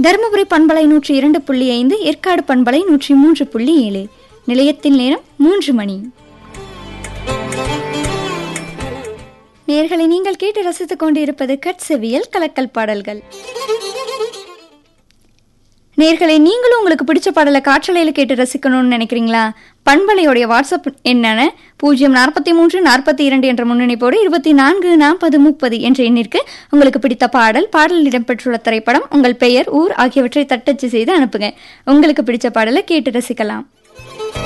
தருமபுரி பண்பலை நூற்றி இரண்டு புள்ளி ஐந்து ஏற்காடு பண்பலை நூற்றி மூன்று புள்ளி ஏழு நிலையத்தின் நேரம் மூன்று மணி நேர்களை நீங்கள் கேட்டு ரசித்துக் கொண்டிருப்பது கட்செவியல் கலக்கல் பாடல்கள் நேர்களை நீங்களும் உங்களுக்கு பிடிச்ச பாடலை காற்றலையில் கேட்டு ரசிக்கணும்னு நினைக்கிறீங்களா பண்பலையோடைய வாட்ஸ்அப் என்னென்ன பூஜ்ஜியம் நாற்பத்தி மூன்று நாற்பத்தி இரண்டு என்ற முன்னணிப்போடு இருபத்தி நான்கு நாற்பது முப்பது என்ற எண்ணிற்கு உங்களுக்கு பிடித்த பாடல் பாடல் இடம்பெற்றுள்ள திரைப்படம் உங்கள் பெயர் ஊர் ஆகியவற்றை தட்டச்சு செய்து அனுப்புங்க உங்களுக்கு பிடிச்ச பாடலை கேட்டு ரசிக்கலாம்